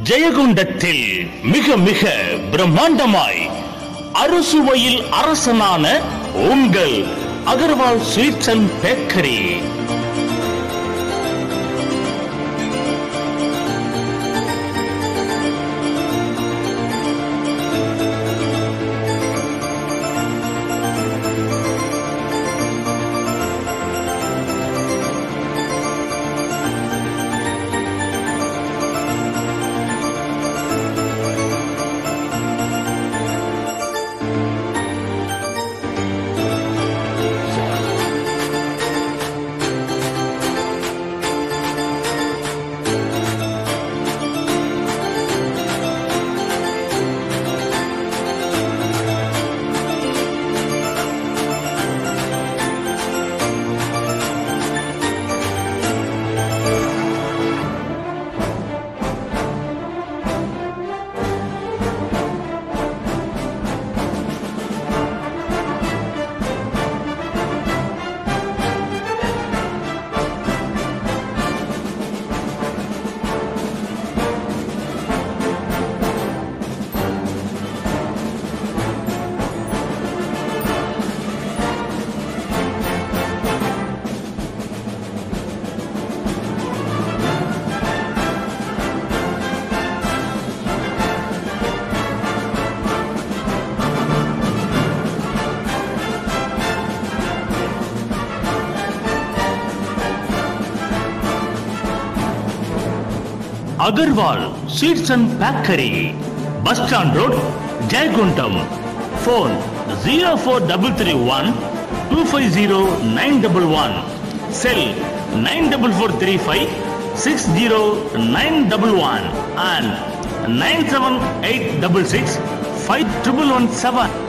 ஜெயகுண்டத்தில் மிக மிக பிரம்மாண்டமாய் அறுசுவையில் அரசனான உங்கள் Agarwal sweets and bakery Agarwal sweets and bakery bus stand road Jayankondam phone zero four double three one two five zero nine double one cell nine double four three five six zero nine double one and nine seven eight double six five triple one seven